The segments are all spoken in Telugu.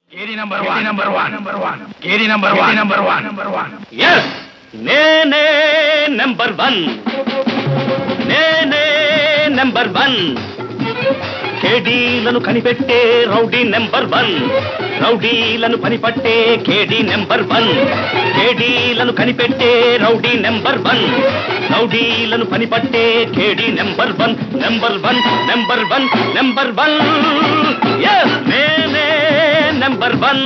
Carey number one number one number one కేరీ number one number one number one yes నేనే నెంబర్ వన్ నేనే నెంబర్ వన్ కేడీలను కనిపెట్టే రౌడీ నెంబర్ వన్ రౌడీలను పనిపట్టే కేడీ నెంబర్ వన్ కేడీలను కనిపెట్టే రౌడీ నెంబర్ వన్ రౌడీలను పనిపట్టే కేడీ number one number one number one number one yes నేనే నెంబర్ వన్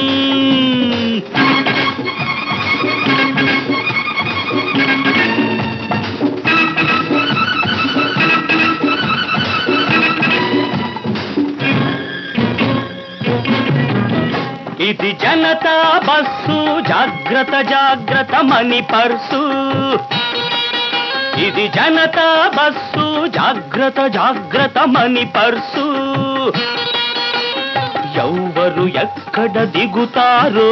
ఇది జనతా బస్సు జాగ్రత్త జాగ్రత్త మని పర్సు ఇది జనతా బస్సు జాగ్రత్త జాగ్రత్త మని పర్సు ఎవరు ఎక్కడ దిగుతారు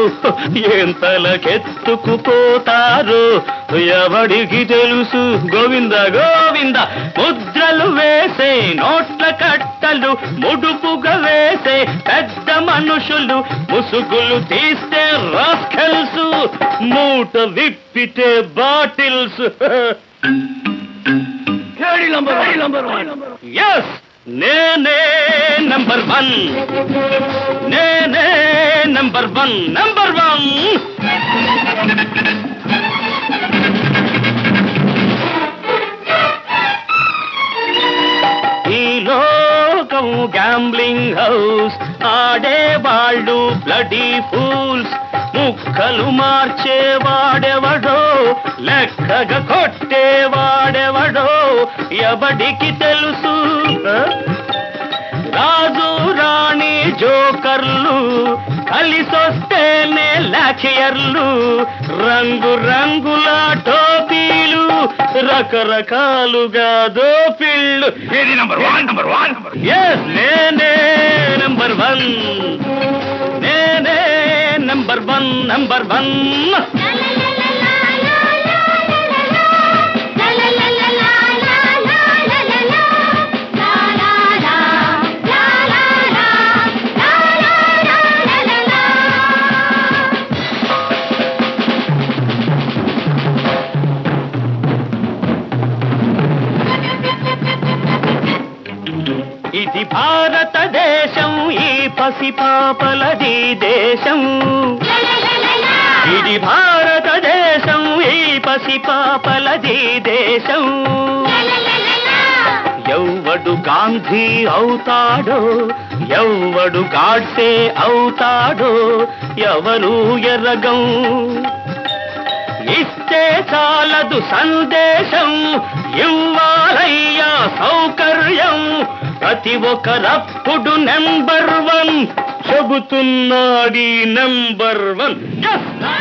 ఎంతలకెత్తుకుపోతారు ఎవడికి తెలుసు గోవింద గోవింద ముద్రలు వేసే నోట్ల కట్టలు ముడుపుగా వేసే పెద్ద మనుషులు ముసుగులు తీస్తే రాస్కెల్స్ మూట విప్పితే bottles Carey number one number one yes నేనే నంబర్ వన్ నేనే నంబర్ వన్ నంబర్ వన్ ఈ లోకం గ్యాంబ్లింగ్ హౌస్ ఆడేవాళ్ళు బ్లడీ ఫూల్స్ ముక్కలు మార్చేవాడెవడో లెక్కగా కొట్టేవాడెవడో ఎవడికి తెలుసు ఆ? రాజు రాణి జోకర్లు కలిసొస్తేనే లాఖియర్లు రంగు రంగుల టోపీలు రకరకాలుగా దోపిళ్ళు Carey number one number one number yes నేనే నంబర్ వన్ నేనే నంబర్ వన్ నంబర్ వన్ ఇది భారతదేశం ఈ పసిపాపలది దేశం ఇది భారతదేశం ఈ పసిపాపలది దేశం ఎవ్వడు గాంధీ అవుతాడో ఎవ్వడు గాడ్సే అవుతాడో ఎవరు ఎర్రగం ఇస్తే చాలదు సందేశం ఇవ్వాలయ్యా సౌకర్యం ప్రతి ఒక్కరప్పుడు నెంబర్ వన్ చెబుతున్నాడి నెంబర్ వన్